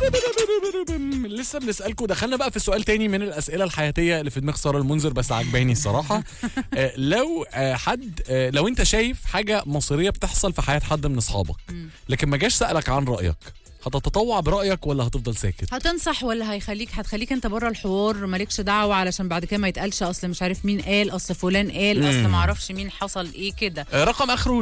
لسه بنسالكم دخلنا بقى في سؤال تاني من الاسئله الحياتيه اللي في دماغ ساره المنذر بس عجباني الصراحه آه، لو آه، حد آه، لو انت شايف حاجه مصيريه بتحصل في حياه حد من اصحابك لكن ما جاش سالك عن رايك هتتطوع برايك ولا هتفضل ساكت هتنصح ولا هيخليك هتخليك انت بره الحوار مالكش دعوه علشان بعد كده ما يتقالش اصل مش عارف مين قال اصل فلان قال اصل ما اعرفش مين حصل ايه كده آه، رقم اخره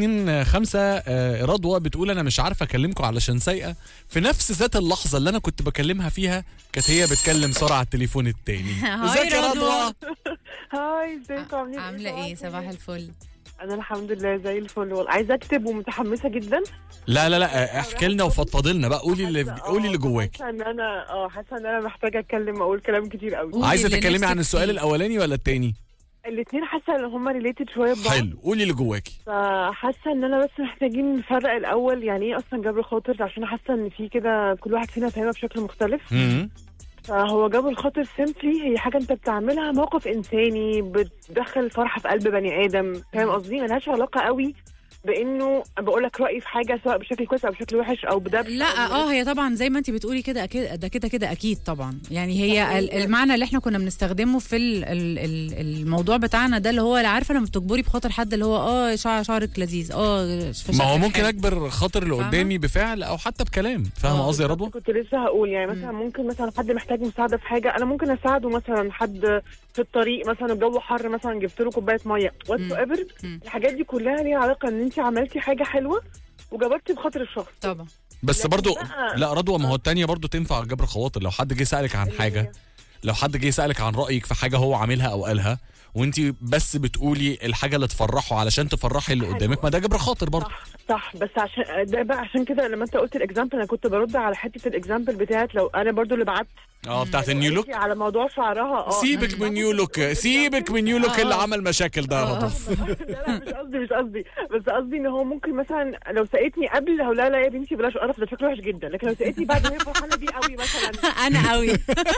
325 آه، رضوى بتقول انا مش عارفه اكلمكم علشان سايقه في نفس ذات اللحظه اللي انا كنت بكلمها فيها كانت هي بتكلم ساره على التليفون التاني هاي ازيك يا رضوى. رضوى هاي ازيكم عاملين عامله ايه صباح الفل انا الحمد لله زي الفل والله عايزه اكتب ومتحمسه جدا لا لا لا آه، احكي لنا وفضفضي لنا بقى قولي اللي قولي اللي جواك حاسه ان انا اه حاسه ان انا محتاجه اتكلم اقول كلام كتير قوي قولي عايزه اللي تتكلمي عن نفسك السؤال فيه. الاولاني ولا التاني الاثنين حاسه ان هما ريليتد شويه ببعض حلو قولي اللي جواكي فحاسه ان انا بس محتاجين نفرق الاول يعني ايه اصلا جبر خاطر عشان حاسه ان في كده كل واحد فينا فاهمها بشكل مختلف مم. فهو جبر خاطر سيمبلي هي حاجه انت بتعملها موقف انساني بتدخل الفرحه في قلب بني ادم فاهم قصدي ملهاش علاقه قوي بانه بقول لك رايي في حاجه سواء بشكل كويس او بشكل وحش او بدبش لا أو اه هي طبعا زي ما انت بتقولي كده اكيد ده كده كده اكيد طبعا يعني هي ال- المعنى اللي احنا كنا بنستخدمه في ال ال ال الموضوع بتاعنا ده اللي هو لا عارفه لما بتجبري بخاطر حد اللي هو اه شعر شعرك لذيذ اه في ما هو شكلك ممكن حلو. اجبر خاطر اللي فاهمة؟ قدامي بفعل او حتى بكلام فاهمه آه. قصدي يا رضوى كنت لسه هقول يعني مثلا ممكن مثلا حد محتاج مساعده في حاجه انا ممكن اساعده مثلا حد في الطريق مثلا الجو حر مثلا جبت له كوبايه ميه وات مم. ايفر مم. الحاجات دي كلها ليها علاقه ان انت عملتي حاجه حلوه وجبرتي بخاطر الشخص طبعا بس لكن برضو بقى- لا رضوى ما هو التانية برضو تنفع جبر خواطر لو حد جه سألك عن حاجة لو حد جه سألك عن رأيك في حاجة هو عاملها أو قالها وانت بس بتقولي الحاجة اللي تفرحه علشان تفرحي اللي قدامك ما ده جبر خاطر برضو صح صح بس عشان ده بقى عشان كده لما انت قلت الاكزامبل انا كنت برد على حته الاكزامبل بتاعت لو انا برضو اللي بعت اه بتاعت النيو لوك على موضوع شعرها اه سيبك من نيو لوك سيبك من نيو لوك اللي عمل مشاكل ده يا آه. رضوى لا لا مش قصدي مش قصدي بس قصدي ان هو ممكن مثلا لو سقيتني قبل هقول لها لا يا بنتي بلاش قرف ده شكله وحش جدا لكن لو سقيتني بعد وهي فرحانه بيه قوي مثلا انا قوي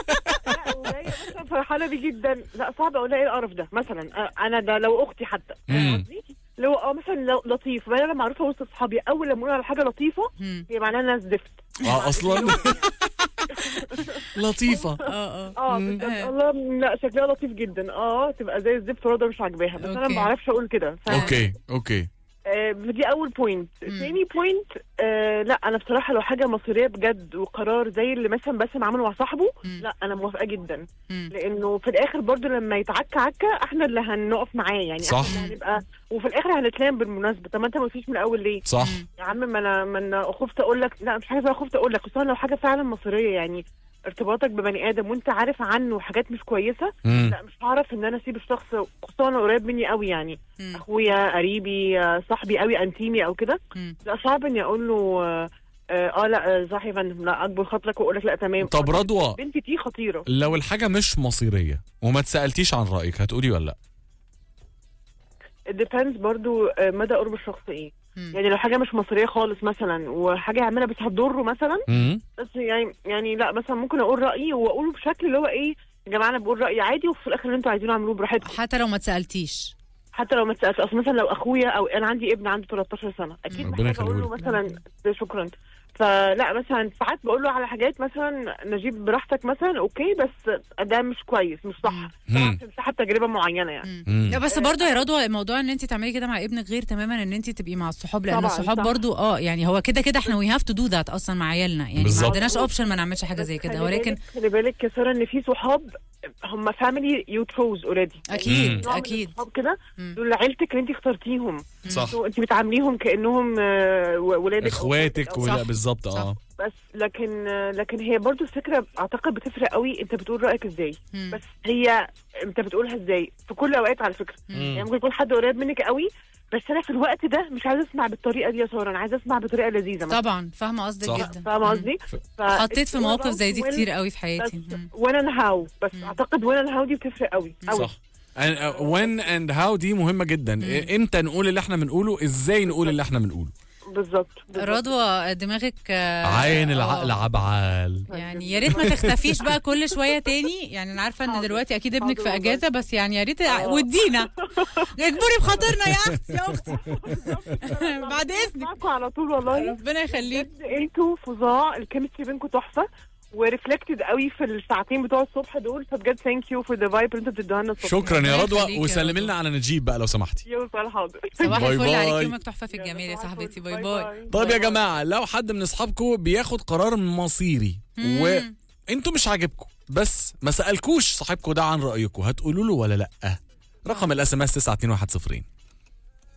لا وهي مثلا فرحانه بيه جدا لا صعب اقول لها ايه القرف ده مثلا آه، انا ده لو اختي حتى فاهم مم. قصدي؟ لو اه مثلا لو لطيف وانا لما معروفه وسط اصحابي اول لما اقول على حاجه لطيفه مم. هي معناها انها زفت اه اصلا لطيفة اه اه اه مم. بجد الله لا شكلها لطيف جدا اه تبقى زي الزفت ورده مش عاجباها بس انا أوكي. ما بعرفش اقول كده ف- اوكي اوكي آه، دي اول بوينت مم. تاني بوينت آه لا انا بصراحه لو حاجه مصيريه بجد وقرار زي اللي مثلا باسم عمله مع صاحبه مم. لا انا موافقه جدا مم. لانه في الاخر برضو لما يتعكى عكه احنا اللي هنقف معاه يعني صح. احنا اللي هنبقى وفي الاخر هنتلام بالمناسبه طب ما انت ما قلتيش من الاول ليه صح يا عم ما انا ما انا خفت اقول لك لا مش حاجه بقى خفت اقول لك خصوصا لو حاجه فعلا مصيريه يعني ارتباطك ببني ادم وانت عارف عنه حاجات مش كويسه مم. لا مش هعرف ان انا اسيب الشخص خصوصا لو قريب مني قوي يعني مم. اخويا قريبي آه، صاحبي قوي انتيمي او كده مم. لا صعب اني اقول له اه, آه لا آه، صح يا فندم لا اكبر خاطرك واقول لك لا تمام طب رضوى بنتي دي خطيره لو الحاجة مش مصيرية وما تسألتيش عن رأيك هتقولي ولا لا ديبيندز برضو آه، مدى قرب الشخص ايه مم. يعني لو حاجه مش مصريه خالص مثلا وحاجه يعملها بس هتضره مثلا مم. بس يعني يعني لا مثلا ممكن اقول رايي واقوله بشكل اللي هو ايه يا جماعه انا بقول رايي عادي وفي الاخر اللي انتوا عايزينه اعملوه براحتكم حتى لو ما تسالتيش حتى لو ما تسالش اصل مثلا لو اخويا او انا عندي ابن عنده 13 سنه اكيد ربنا محتاجه اقول له يخليهولك. مثلا شكرا فلا مثلا ساعات بقول له على حاجات مثلا نجيب براحتك مثلا اوكي بس ده مش كويس مش صح مم. عشان صحة تجربه معينه يعني مم. لا بس برضو يا رضوى الموضوع ان انت تعملي كده مع ابنك غير تماما ان انت تبقي مع الصحاب لان طبعاً، الصحاب صح. برضو اه يعني هو كده كده احنا وي هاف تو دو ذات اصلا مع عيالنا يعني بالظبط. ما عندناش اوبشن ما نعملش حاجه زي بس كده خلي ولكن بالك- خلي بالك يا ساره ان في صحاب هم فاميلي يو تشوز اوريدي اكيد اكيد صحاب كده مم. دول عيلتك اللي انت اخترتيهم صح انتوا- انت بتعامليهم كانهم آه، ولادك أو اخواتك أو ولا صح. بالظبط اه بس لكن لكن هي برضو الفكره اعتقد بتفرق قوي انت بتقول رايك ازاي مم. بس هي انت بتقولها ازاي في كل الاوقات على فكره يعني ممكن يكون حد قريب منك قوي بس انا في الوقت ده مش عايزه اسمع بالطريقه دي يا ساره انا عايزه اسمع بطريقه لذيذه مثلا طبعا فاهمه قصدك صح. جدا فاهمه قصدي؟ ف- حطيت في مواقف زي دي when- كتير قوي في بس حياتي مم. وين اند هاو بس اعتقد وين اند هاو دي بتفرق قوي قوي صح وين اند هاو دي مهمه جدا إيه- امتى نقول اللي احنا بنقوله ازاي نقول اللي احنا بنقوله بالظبط بالظبط. رضوى دماغك آه، عين آه، العقل عبعال يعني يا ريت ما تختفيش بقى كل شويه تاني يعني انا عارفه ان حاضر. دلوقتي اكيد ابنك حاضر في والله. اجازه بس يعني يا ريت آه. ودينا اجبري بخاطرنا يا اختي يا اختي بعد اذنك معاكم على طول والله ربنا يخليك بجد انتوا فظاع الكيمستري بينكم تحفه وريفلكتد قوي في الساعتين بتوع الصبح دول فبجد ثانك يو فور ذا فايب اللي انتوا بتدوها لنا الصبح شكرا يا ربنا رضوى يخليك يا وسلمي رضوى. لنا على نجيب بقى لو سمحتي يوصل حاضر صباح باي الفل عليك باي. يومك تحفه في الجمال يا صاحبتي باي باي طيب يا جماعه لو حد من اصحابكم بياخد قرار مصيري وانتوا مش عاجبكم بس ما سالكوش صاحبكم ده عن رايكم هتقولوا له ولا لا رقم الاس ام اس 92110